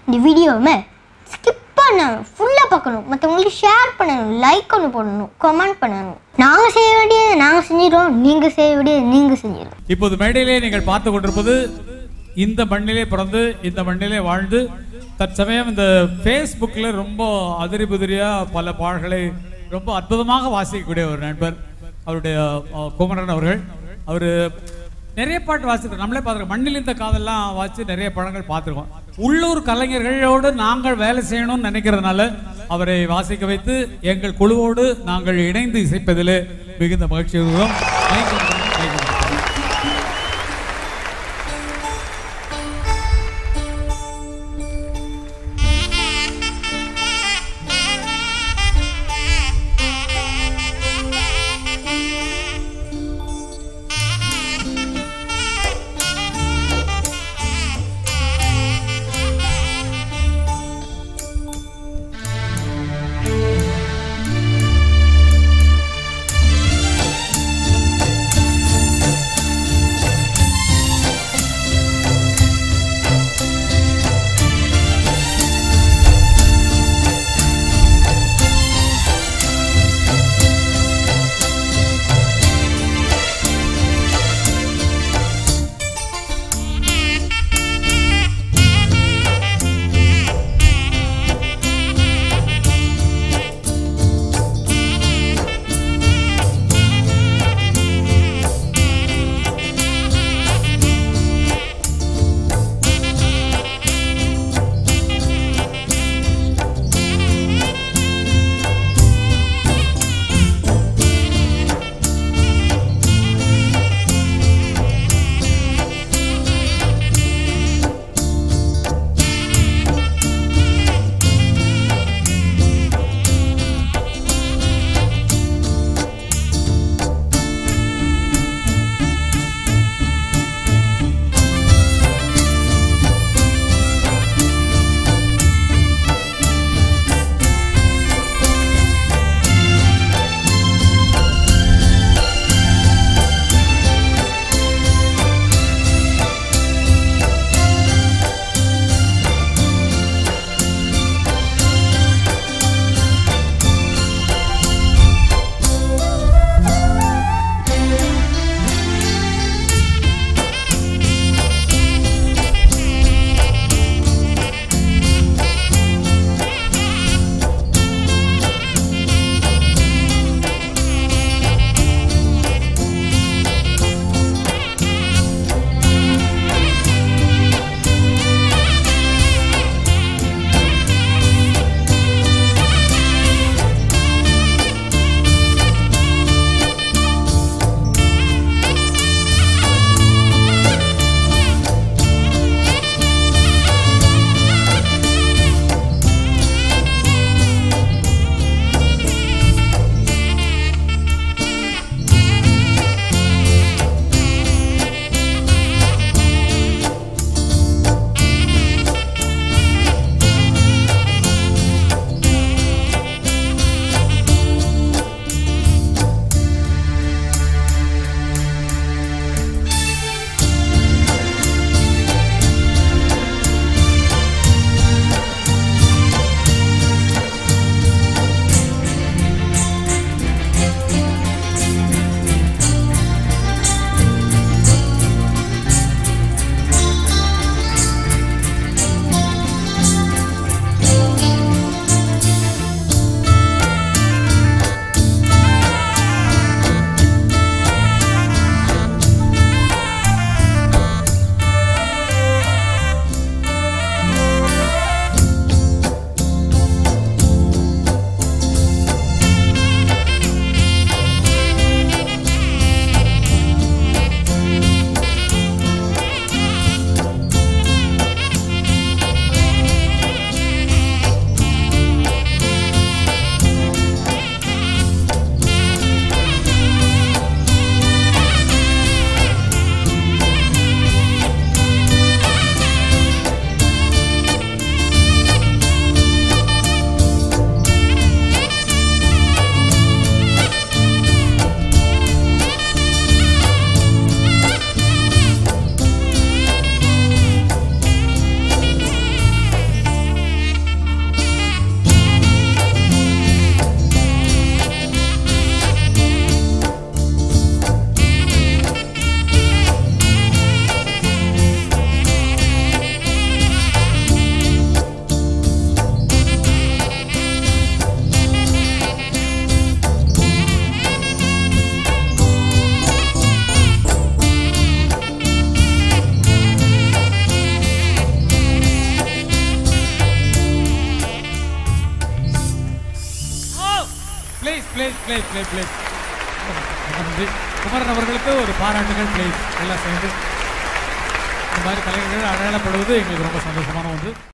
இந்த வீடியோவை ஸ்கிப் பண்ணணும் ஃபுல்லாக பார்க்கணும் மற்றவங்களுக்கு ஷேர் பண்ணணும் லைக் ஒன்று போடணும் கமெண்ட் பண்ணணும் நாங்கள் செய்ய வேண்டியது நாங்கள் செஞ்சிடுவோம் நீங்கள் செய்ய வேண்டியது நீங்கள் செஞ்சிடும் இப்போது மேடையிலே நீங்கள் பார்த்து கொண்டிருப்பது இந்த மண்ணிலே பிறந்து இந்த மண்ணிலே வாழ்ந்து தற்சமயம் இந்த ஃபேஸ்புக்கில் ரொம்ப அதிரி புதிரியா பல பாடல்களை ரொம்ப அற்புதமாக வாசிக்கக்கூடிய ஒரு நண்பர் அவருடைய அஹ், குமரன் அவர்கள் அவர் நிறைய பாட்டு வாசிக்கிறோம் நம்மளே பார்த்துருக்கோம் மண்ணில் இந்த காதெல்லாம் வாசித்து நிறைய படங்கள் பார்த்துருக்கோம் உள்ளூர் கலைஞர்களோடு நாங்கள் வேலை செய்யணும்னு நினைக்கிறதுனால அவரை வாசிக்க வைத்து எங்கள் குழுவோடு நாங்கள் இணைந்து இசைப்பதில் மிகுந்த மகிழ்ச்சி இருக்கிறோம் மைக் கொடுங்க, மைக் கொடுங்க. ஆ please please please please please நன்றி குமரன் அவர்களுக்கு ஒரு பாராட்டுகள் ப்ளீஸ் எல்லாம் சேர்ந்து இந்த மாதிரி கலைஞர்கள் அடையாளப்படுவது எங்களுக்கு ரொம்ப சந்தோஷமான ஒன்று